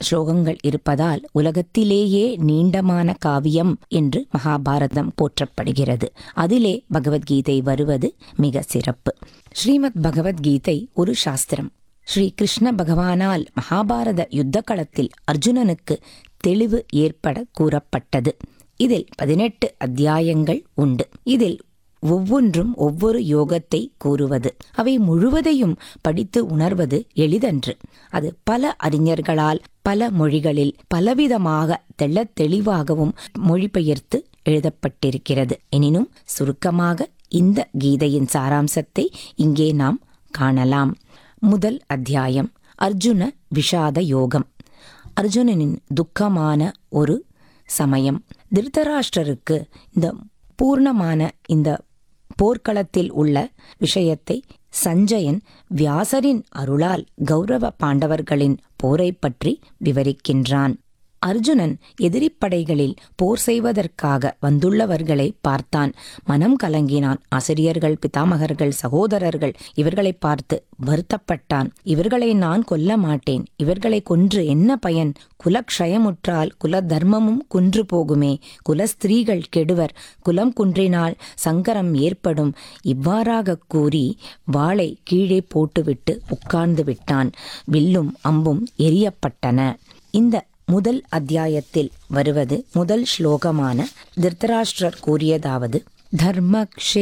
ஸ்லோகங்கள் இருப்பதால் உலகத்திலேயே நீண்டமான காவியம் என்று மகாபாரதம் போற்றப்படுகிறது அதிலே பகவத்கீதை வருவது மிக சிறப்பு ஸ்ரீமத் பகவத்கீதை ஒரு சாஸ்திரம் ஸ்ரீ கிருஷ்ண பகவானால் மகாபாரத யுத்த களத்தில் அர்ஜுனனுக்கு தெளிவு ஏற்பட கூறப்பட்டது இதில் பதினெட்டு அத்தியாயங்கள் உண்டு இதில் ஒவ்வொன்றும் ஒவ்வொரு யோகத்தை கூறுவது அவை முழுவதையும் படித்து உணர்வது எளிதன்று அது பல அறிஞர்களால் பல மொழிகளில் பலவிதமாக தெள்ளத் தெளிவாகவும் மொழிபெயர்த்து எழுதப்பட்டிருக்கிறது எனினும் சுருக்கமாக இந்த கீதையின் சாராம்சத்தை இங்கே நாம் காணலாம் முதல் அத்தியாயம் அர்ஜுன விஷாத யோகம் அர்ஜுனனின் துக்கமான ஒரு சமயம் திருதராஷ்டிரருக்கு இந்த பூர்ணமான இந்த போர்க்களத்தில் உள்ள விஷயத்தை சஞ்சயன் வியாசரின் அருளால் கௌரவ பாண்டவர்களின் போரை பற்றி விவரிக்கின்றான் அர்ஜுனன் எதிரிப்படைகளில் போர் செய்வதற்காக வந்துள்ளவர்களை பார்த்தான் மனம் கலங்கினான் ஆசிரியர்கள் பிதாமகர்கள் சகோதரர்கள் இவர்களை பார்த்து வருத்தப்பட்டான் இவர்களை நான் கொல்ல மாட்டேன் இவர்களை கொன்று என்ன பயன் குலக்ஷயமுற்றால் குல தர்மமும் குன்று போகுமே குல ஸ்திரீகள் கெடுவர் குலம் குன்றினால் சங்கரம் ஏற்படும் இவ்வாறாக கூறி வாளை கீழே போட்டுவிட்டு உட்கார்ந்து விட்டான் வில்லும் அம்பும் எரியப்பட்டன இந்த முதல் அத்தியாயத்தில் வருவது முதல் ஸ்லோகமான திருத்தராஷ்டிரர் கூறியதாவது தர்மக்ஷே